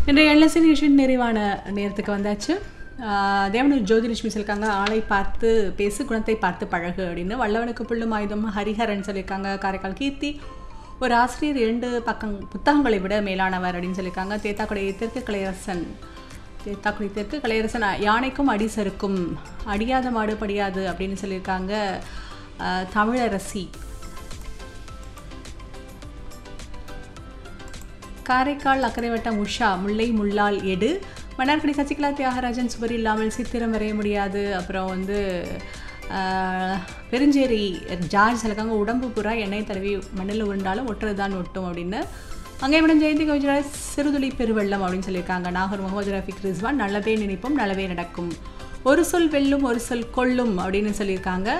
இன்றைய எல்எஸ்சி நிகழ்ச்சியின் நிறைவான நேரத்துக்கு வந்தாச்சு ஆஹ் தேவனூர் ஜோதிலட்சுமி சொல்லியிருக்காங்க ஆளை பார்த்து பேசு குணத்தை பார்த்து பழகு அப்படின்னு வல்லவனுக்கு புல்லும் ஆயுதம் ஹரிஹரன் சொல்லியிருக்காங்க காரைக்கால் கீர்த்தி ஒரு ஆசிரியர் இரண்டு பக்கம் புத்தகங்களை விட மேலானவர் அப்படின்னு சொல்லியிருக்காங்க தேத்தாக்குடி தெற்கு கலையரசன் தேத்தாக்குடி தெற்கு கலையரசன் யானைக்கும் அடி சறுக்கும் அடியாத மாடு படியாது அப்படின்னு சொல்லியிருக்காங்க ஆஹ் தமிழரசி காரைக்கால் அக்கறை வட்டம் உஷா முல்லை முள்ளால் எடு மன்னார்குடி சசிகலா தியாகராஜன் சுவர் இல்லாமல் சித்திரம் வரைய முடியாது அப்புறம் வந்து ஆஹ், பெருஞ்சேரி ஜார்ஜ் சொல்லிருக்காங்க உடம்பு பூரா எண்ணெய் தடவி மண்ணில் உருண்டாலும் ஒட்டுறது தான் ஒட்டும் அப்படின்னு அங்கே விடம் ஜெயந்தி கோவிச்சராஜ் சிறுதுளி பெருவெள்ளம் அப்படின்னு சொல்லியிருக்காங்க நாகர் முகமது ரஃபிக் ரிஸ்வான் நல்லதே நினைப்போம் நல்லவே நடக்கும் ஒரு சொல் வெல்லும் ஒரு சொல் கொள்ளும் அப்படின்னு சொல்லியிருக்காங்க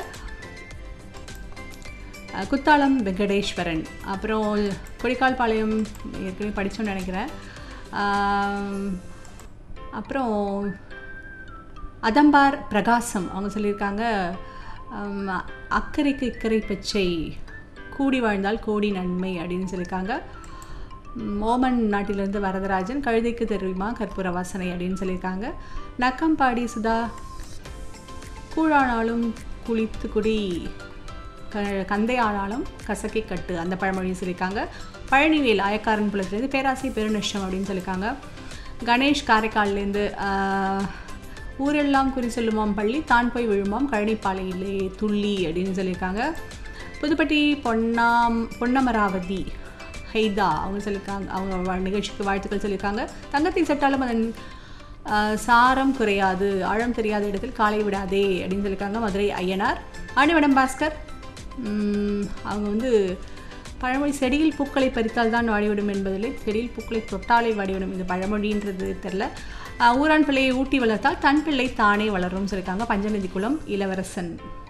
அஹ் குத்தாலம் வெங்கடேஸ்வரன் அப்புறம் கொடிக்கால்பாளையம் ஏற்கனவே படித்தோன்னு நினைக்கிறேன் ஆம், அப்புறம் அதம்பார் பிரகாசம் அவங்க சொல்லியிருக்காங்க ஆம், அக்கறைக்கு இக்கரை பச்சை கூடி வாழ்ந்தால் கோடி நன்மை அப்படின்னு சொல்லியிருக்காங்க ம், ஓமன் நாட்டிலிருந்து வரதராஜன் கழுதைக்கு தெரியுமா கற்பூர வாசனை அப்படின்னு சொல்லியிருக்காங்க நக்கம்பாடி சுதா கூழானாலும் குளித்து குடி க கந்தை ஆனாலும் கசக்கி கட்டு அந்த பழமொழி சொல்லியிருக்காங்க பழனிவேல் ஆயக்காரன் புலத்துலேருந்து பேராசை பெருநஷ்டம் அப்படின்னு சொல்லியிருக்காங்க கணேஷ் காரைக்கால்லேருந்து ஆஹ், ஊரெல்லாம் குறி சொல்லுமாம் பள்ளி தான் போய் விழுமாம் கழனிப்பாளையிலே துள்ளி அப்படின்னு சொல்லியிருக்காங்க புதுப்பட்டி பொன்னாம் பொன்னமராவதி ஹைதா அவங்க சொல்லியிருக்காங்க அவங்க வ- நிகழ்ச்சிக்கு வாழ்த்துக்கள் சொல்லியிருக்காங்க தங்கத்தை சட்டாலும் அதன் ஆஹ், சாரம் குறையாது ஆழம் தெரியாத இடத்தில் காலை விடாதே அப்படின்னு சொல்லியிருக்காங்க மதுரை ஐயனார் ஆணிவடம் பாஸ்கர் உம், அவங்க வந்து பழமொழி செடியில் பூக்களை பறித்தால் தான் வாடிவிடும் என்பதில்லை செடியில் பூக்களை தொட்டாலே வாடிவிடும் இது பழமொழின்றது தெரில ஆஹ், ஊரான் பிள்ளையை ஊட்டி வளர்த்தால் தன் பிள்ளை தானே வளரும் சொல்லியிருக்காங்க பஞ்சநதி குலம் இளவரசன்